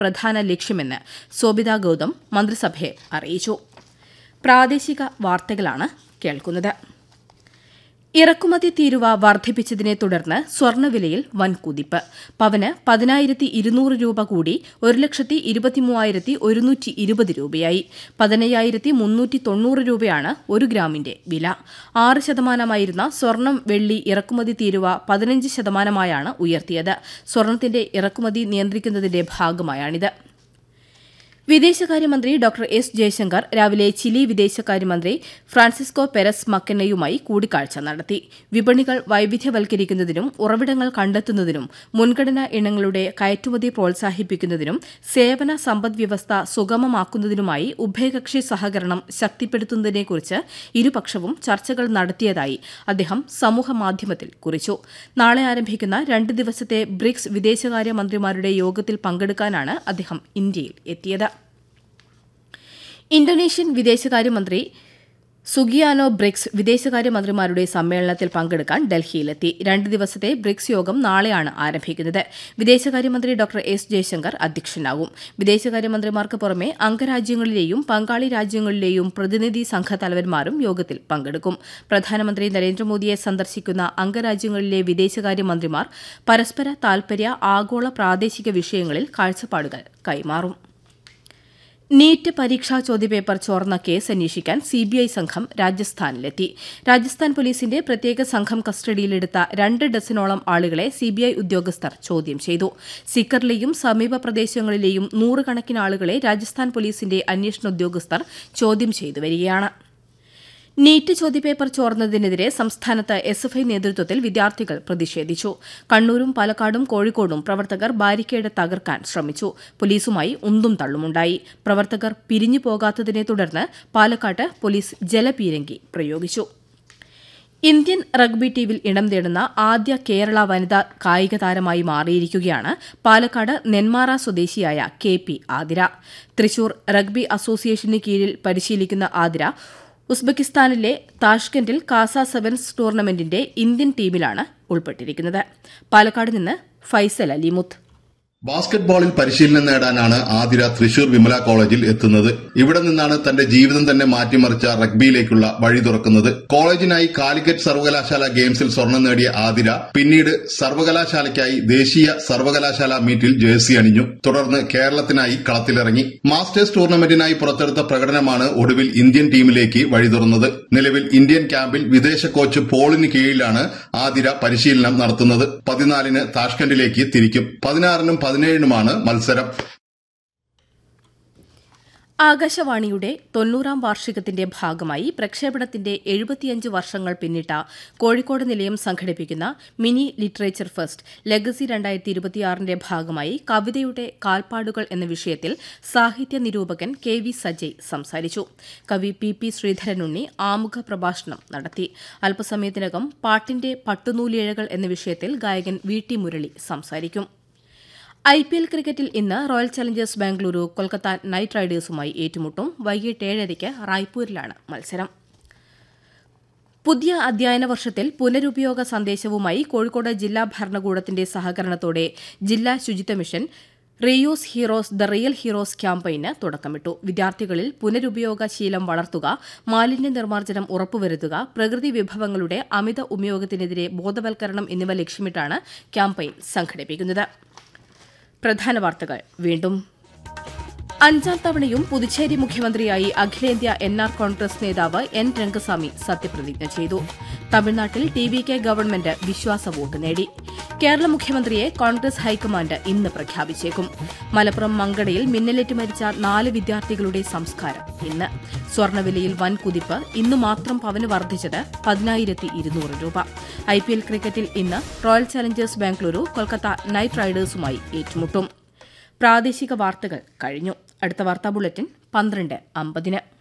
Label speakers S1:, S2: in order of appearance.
S1: പ്രധാന ലക്ഷ്യമെന്ന് സോബിത ഗൌതം മന്ത്രിസഭയെ അറിയിച്ചു പ്രാദേശിക വാർത്തകളാണ് കേൾക്കുന്നത് ഇറക്കുമതി തീരുവ വർദ്ധിപ്പിച്ചതിനെ തുടർന്ന് സ്വർണ്ണവിലയിൽ വൻ കുതിപ്പ് പവന് പതിനായിരത്തി ഇരുന്നൂറ് രൂപ കൂടി ഒരു ലക്ഷത്തി ഇരുപത്തിമൂവായിരത്തി ഒരുന്നൂറ്റി ഇരുപത് രൂപയായി പതിനയ്യായിരത്തി മുന്നൂറ്റി തൊണ്ണൂറ് രൂപയാണ് ഒരു ഗ്രാമിന്റെ വില ആറ് ശതമാനമായിരുന്ന സ്വർണം വെള്ളി ഇറക്കുമതി തീരുവ പതിനഞ്ച് ശതമാനമായാണ് ഉയർത്തിയത് സ്വർണത്തിന്റെ ഇറക്കുമതി നിയന്ത്രിക്കുന്നതിന്റെ ഭാഗമായാണിത് വിദേശകാര്യമന്ത്രി ഡോക്ടർ എസ് ജയശങ്കർ രാവിലെ ചിലി വിദേശകാര്യമന്ത്രി ഫ്രാൻസിസ്കോ പെരസ് മക്കന്നയുമായി കൂടിക്കാഴ്ച നടത്തി വിപണികൾ വൈവിധ്യവൽക്കരിക്കുന്നതിനും ഉറവിടങ്ങൾ കണ്ടെത്തുന്നതിനും മുൻഗണനാ ഇനങ്ങളുടെ കയറ്റുമതി പ്രോത്സാഹിപ്പിക്കുന്നതിനും സേവന സമ്പദ്വ്യവസ്ഥ സുഗമമാക്കുന്നതിനുമായി ഉഭയകക്ഷി സഹകരണം ശക്തിപ്പെടുത്തുന്നതിനെക്കുറിച്ച് ഇരുപക്ഷവും ചർച്ചകൾ നടത്തിയതായി അദ്ദേഹം സമൂഹമാധ്യമത്തിൽ കുറിച്ചു നാളെ ആരംഭിക്കുന്ന രണ്ട് ദിവസത്തെ ബ്രിക്സ് വിദേശകാര്യമന്ത്രിമാരുടെ യോഗത്തിൽ പങ്കെടുക്കാനാണ് അദ്ദേഹം ഇന്ത്യയിൽ എത്തിയത് ഇന്തോനേഷ്യൻ വിദേശകാര്യമന്ത്രി സുഗിയാനോ ബ്രിക്സ് വിദേശകാര്യമന്ത്രിമാരുടെ സമ്മേളനത്തിൽ പങ്കെടുക്കാൻ ഡൽഹിയിലെത്തി രണ്ട് ദിവസത്തെ ബ്രിക്സ് യോഗം നാളെയാണ് ആരംഭിക്കുന്നത് വിദേശകാര്യമന്ത്രി ഡോക്ടർ എസ് ജയശങ്കർ അധ്യക്ഷനാകും വിദേശകാര്യമന്ത്രിമാർക്ക് പുറമെ അംഗരാജ്യങ്ങളിലെയും പങ്കാളി രാജ്യങ്ങളിലെയും പ്രതിനിധി സംഘ തലവന്മാരും യോഗത്തിൽ പങ്കെടുക്കും പ്രധാനമന്ത്രി നരേന്ദ്രമോദിയെ സന്ദർശിക്കുന്ന അംഗരാജ്യങ്ങളിലെ വിദേശകാര്യമന്ത്രിമാർ പരസ്പര താൽപര്യ ആഗോള പ്രാദേശിക വിഷയങ്ങളിൽ കാഴ്ചപ്പാടുകൾ കൈമാറും നീറ്റ് പരീക്ഷാ ചോദ്യപേപ്പർ ചോർന്ന കേസ് അന്വേഷിക്കാൻ സിബിഐ സംഘം രാജസ്ഥാനിലെത്തി രാജസ്ഥാൻ പോലീസിന്റെ പ്രത്യേക സംഘം കസ്റ്റഡിയിലെടുത്ത രണ്ട് ഡസനോളം ആളുകളെ സിബിഐ ഉദ്യോഗസ്ഥർ ചോദ്യം ചെയ്തു സിക്കറിലെയും സമീപ പ്രദേശങ്ങളിലെയും നൂറുകണക്കിന് ആളുകളെ രാജസ്ഥാൻ പോലീസിന്റെ അന്വേഷണ ഉദ്യോഗസ്ഥർ ചോദ്യം ചെയ്തു വരികയാണ് നീറ്റ് ചോദ്യപേപ്പർ ചോർന്നതിനെതിരെ സംസ്ഥാനത്ത് എസ് എഫ് ഐ നേതൃത്വത്തിൽ വിദ്യാർത്ഥികൾ പ്രതിഷേധിച്ചു കണ്ണൂരും പാലക്കാടും കോഴിക്കോടും പ്രവർത്തകർ ബാരിക്കേഡ് തകർക്കാൻ ശ്രമിച്ചു പോലീസുമായി ഉന്തും തള്ളുമുണ്ടായി പ്രവർത്തകർ പിരിഞ്ഞു പോകാത്തതിനെ തുടർന്ന് പാലക്കാട്ട് പോലീസ് ജലപീരങ്കി പ്രയോഗിച്ചു ഇന്ത്യൻ റഗ്ബി ടീമിൽ ഇടം തേടുന്ന ആദ്യ കേരള വനിതാ കായിക താരമായി മാറിയിരിക്കുകയാണ് പാലക്കാട് നെന്മാറ സ്വദേശിയായ K P Athira Thrissur rugby അസോസിയേഷന് കീഴിൽ പരിശീലിക്കുന്ന ആതിര ഉസ്ബെക്കിസ്ഥാനിലെ താഷ്കന്റിൽ കാസ സെവൻസ് ടൂർണമെന്റിന്റെ ഇന്ത്യൻ ടീമിലാണ് ഉൾപ്പെട്ടിരിക്കുന്നത് പാലക്കാട് നിന്ന് ഫൈസൽ അലിമുത്ത്
S2: ബാസ്കറ്റ്ബോളിൽ പരിശീലനം നേടാനാണ് ആതിര തൃശൂർ വിമല കോളേജിൽ എത്തുന്നത് ഇവിടെ നിന്നാണ് തന്റെ ജീവിതം തന്നെ മാറ്റിമറിച്ച റഗ്ബിയിലേക്കുള്ള വഴി തുറക്കുന്നത് കോളേജിനായി കാലിക്കറ്റ് സർവകലാശാല ഗെയിംസിൽ സ്വർണം നേടിയ ആതിര പിന്നീട് സർവകലാശാലയ്ക്കായി ദേശീയ സർവകലാശാല മീറ്റിൽ ജേഴ്സി അണിഞ്ഞു തുടർന്ന് കേരളത്തിനായി കളത്തിലിറങ്ങി മാസ്റ്റേഴ്സ് ടൂർണമെന്റിനായി പുറത്തെടുത്ത പ്രകടനമാണ് ഒടുവിൽ ഇന്ത്യൻ ടീമിലേക്ക് വഴി തുറന്നത് നിലവിൽ ഇന്ത്യൻ ക്യാമ്പിൽ വിദേശ കോച്ച് പോളിന് കീഴിലാണ് ആതിര പരിശീലനം നടത്തുന്നത് പതിനാലിന് താഷ്കണ്ടിലേക്ക് തിരിക്കും പതിനാറിനും പതിനേഴിനുമാണ് മത്സരം
S1: ആകാശവാണിയുടെ തൊണ്ണൂറാം വാർഷികത്തിന്റെ ഭാഗമായി പ്രക്ഷേപണത്തിന്റെ എഴുപത്തിയഞ്ച് വർഷങ്ങൾ പിന്നിട്ട കോഴിക്കോട് നിലയം സംഘടിപ്പിക്കുന്ന മിനി ലിറ്ററേച്ചർ ഫെസ്റ്റ് ലെഗസി രണ്ടായിരത്തി ഇരുപത്തിയാറിന്റെ ഭാഗമായി കവിതയുടെ കാൽപ്പാടുകൾ എന്ന വിഷയത്തിൽ സാഹിത്യ നിരൂപകൻ കെ വി സജയ് സംസാരിച്ചു കവി പി പി ശ്രീധരനുണ്ണി ആമുഖ പ്രഭാഷണം നടത്തി അല്പസമയത്തിനകം പാട്ടിന്റെ പട്ടുനൂലിഴകൾ എന്ന വിഷയത്തിൽ ഗായകൻ വി ടി മുരളി സംസാരിക്കും ഐ പി എൽ ക്രിക്കറ്റിൽ ഇന്ന് Royal Challengers Bengaluru Kolkata Knight റൈഡേഴ്സുമായി ഏറ്റുമുട്ടും വൈകിട്ട് ഏഴരയ്ക്ക് റായ്പൂരിലാണ് മത്സരം പുതിയ അധ്യയന വർഷത്തിൽ പുനരുപയോഗ സന്ദേശവുമായി കോഴിക്കോട് ജില്ലാ ഭരണകൂടത്തിന്റെ സഹകരണത്തോടെ ജില്ലാ ശുചിത്വ mission reuse heroes the real heroes ക്യാമ്പയിന് തുടക്കമിട്ടു വിദ്യാർത്ഥികളിൽ പുനരുപയോഗ ശീലം വളർത്തുക മാലിന്യ നിർമ്മാർജ്ജനം ഉറപ്പുവരുത്തുക പ്രകൃതി വിഭവങ്ങളുടെ അമിത ഉപയോഗത്തിനെതിരെ ബോധവൽക്കരണം എന്നിവ ലക്ഷ്യമിട്ടാണ് ക്യാമ്പയിൻ സംഘടിപ്പിക്കുന്നത് പ്രധാന വാർത്തകൾ വീണ്ടും അഞ്ചാം തവണയും പുതുച്ചേരി മുഖ്യമന്ത്രിയായി അഖിലേന്ത്യാ എൻ ആർ കോൺഗ്രസ് നേതാവ് എൻ രംഗസ്വാമി സത്യപ്രതിജ്ഞ ചെയ്തു തമിഴ്നാട്ടിൽ ടി വി കെ ഗവൺമെന്റ് വിശ്വാസ വോട്ട് നേടി കേരള മുഖ്യമന്ത്രിയെ കോൺഗ്രസ് ഹൈക്കമാൻഡ് ഇന്ന് പ്രഖ്യാപിച്ചേക്കും മലപ്പുറം മങ്കടയിൽ മിന്നലേറ്റ് മരിച്ച നാല് വിദ്യാർത്ഥികളുടെ സംസ്കാരം ഇന്ന് സ്വർണ്ണവിലയിൽ വൻ കുതിപ്പ് ഇന്ന് മാത്രം പവന് വർദ്ധിച്ചത് പതിനായിരത്തി ഇരുന്നൂറ് രൂപ ഐ പി എൽ ക്രിക്കറ്റിൽ ഇന്ന് Royal Challengers Bengaluru Kolkata Knight റൈഡേഴ്സുമായി ഏറ്റുമുട്ടും പ്രാദേശിക വാർത്തകൾ കഴിഞ്ഞു അടുത്ത വാർത്താ ബുള്ളറ്റിൻ പന്ത്രണ്ട് അമ്പതിന്